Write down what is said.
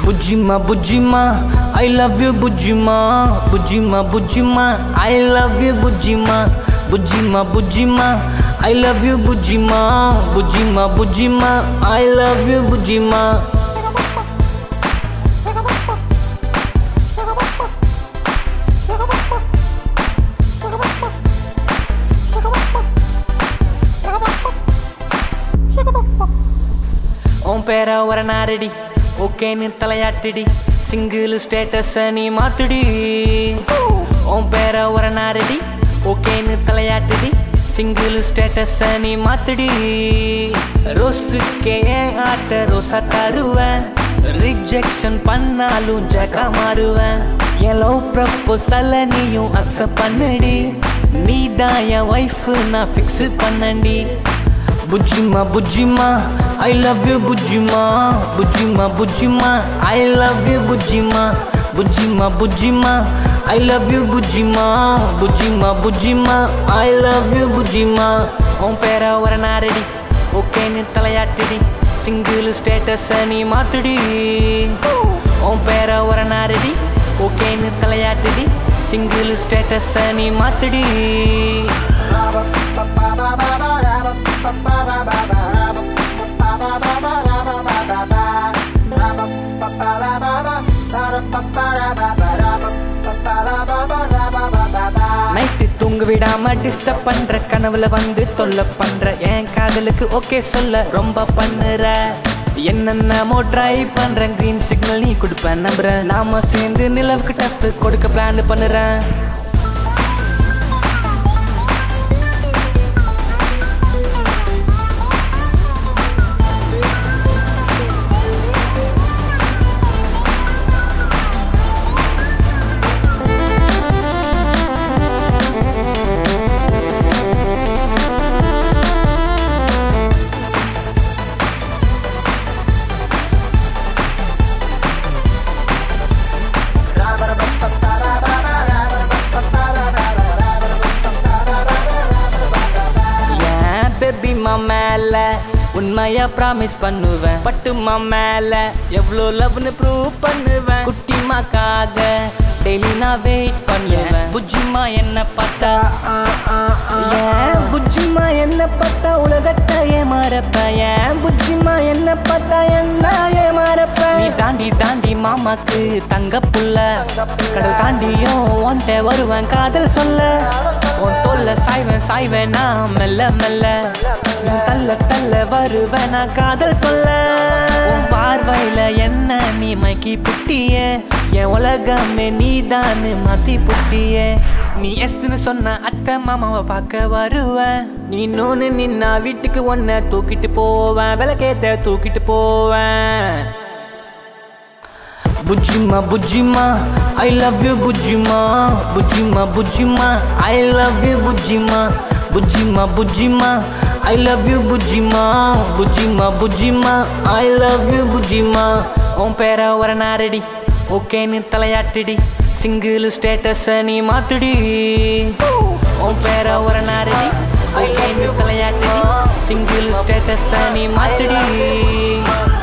புஜ்ஜிமா புஜ்ஜிமா I love you புஜ்ஜிமா புஜ்ஜிமா புஜ்ஜிமா ஐ லவ் யூ புஜ்ஜிமா புஜ்ஜிமா புஜ்ஜிமா ஐ லவ் யூ புஜ்ஜிமா புஜ்ஜிமா புஜ்ஜிமா ஐ லவ் யூ புஜ்ஜிமா உன் பேர ஒரு நாரடி ஓகேன்னு தலையாட்டுடி சிங்கிள் ஸ்டேட்டஸ நீ மாத்துடி உன் பேர ஒரு நாரடி ஓகேன்னு தலையாட்டுடி சிங்கிள் ஸ்டேட்டஸ நீ மாத்துடி ரோஸுக்கே ஏன் ஆட்ட ரோசா தருவேன் ரிஜெக்ஷன் பண்ணாலும் ஜகா மாறுவேன் என் லவ் ப்ரப்போசல நீயும் அக்செப்ட் பண்ணுடி நீ தான் என் ஒய்ஃப் நான் ஃபிக்ஸ் பண்ணண்டி புஜ்ஜிமா புஜ்ஜிமா ஐ லவ் யூ புஜ்ஜிமா புஜ்ஜிமா புஜ்ஜிமா ஐ லவ் யூ புஜ்ஜிமா புஜ்ஜிமா புஜ்ஜிமா ஐ லவ் யூ புஜ்ஜிமா புஜ்ஜிமா புஜ்ஜிமா ஐ லவ் யூ புஜ்ஜிமா உன் பேர ஒரு நாரடி ஓகேன்னு தலையாட்டுடி சிங்கிள் ஸ்டேட்டஸ நீ மாத்துடி உன் பேர ஒரு நாரடி ஓகேன்னு தலையாட்டுடி சிங்கிள் ஸ்டேட்டஸ நீ மாத்துடி நைட்டு தூங்க விடாம டிஸ்டர்ப் பண்ற கனவுல வந்து தொல்லை பண்ற என் காதலுக்கு ஓகே சொல்ல ரொம்ப பண்ணுற என்னென்னமோ ட்ரை பண்றேன் கிரீன் சிக்னல் நீ கொடுப்ப நம்புறேன் நாம சேர்ந்து நிலவுக்கு டஃப் கொடுக்க பிளான் பண்ணுறேன் ஏன் பேபிமா மேல உண்மையா ப்ராமிஸ் பண்ணுவேன் பட்டுமா மேல எவ்வளோ லவ்னு ப்ரூவ் பண்ணுவேன் குட்டிமாக்காக டெய்லி நான் வெயிட் பண்ணுவேன் புஜ்ஜிமா என்ன பார்த்தா ஏன் புஜ்ஜிமா என்ன பார்த்தா உலகத்தை ஏமாறப்ப ஏன் புஜ்ஜிமா என்ன பார்த்தா என்ன ஏமாறப்ப நீ தாண்டி தாண்டி மாமாக்கு தங்க புள்ள கடல் தாண்டியும் ஒன்ட்ட வருவேன் காதல் சொல்ல உன் தோல்ல சாய்வேன் சாய்வேன் நான் மெல்ல மெல்ல நீ தள்ள தள்ள வருவேன் நான் காதல் சொல்ல உன் பார்வையில என்ன நீ மைக்கி புட்டிய என் உலகமே நீ தான் மாத்தி புட்டிய நீ எஸ்ன்னு சொன்ன அத்தை மாமாவை பார்க்க வருவேன் நீ நோன்னு நின்னா வீட்டுக்கு ஒன்ன தூக்கிட்டு போவேன் விளக்கேத்த தூக்கிட்டு போவேன் புஜ்ஜிமா புஜ்ஜிமா ஐ லவ் யூ புஜ்ஜிமா புஜ்ஜிமா புஜ்ஜிமா ஐ லவ் யூ புஜ்ஜிமா புஜ்ஜிமா புஜ்ஜிமா ஐ லவ் யூ புஜ்ஜிமா புஜ்ஜிமா புஜ்ஜிமா ஐ லவ் யூ புஜ்ஜிமா உன் பேர ஒரு நாரடி ஓகேன்னு தலையாட்டுடி சிங்கிள் ஸ்டேட்டஸ நீ மாத்துடி உன் பேர ஒரு நாரடி ஓகேன்னு தலையாட்டுடி சிங்கிள் ஸ்டேட்டஸ நீ மாத்துடி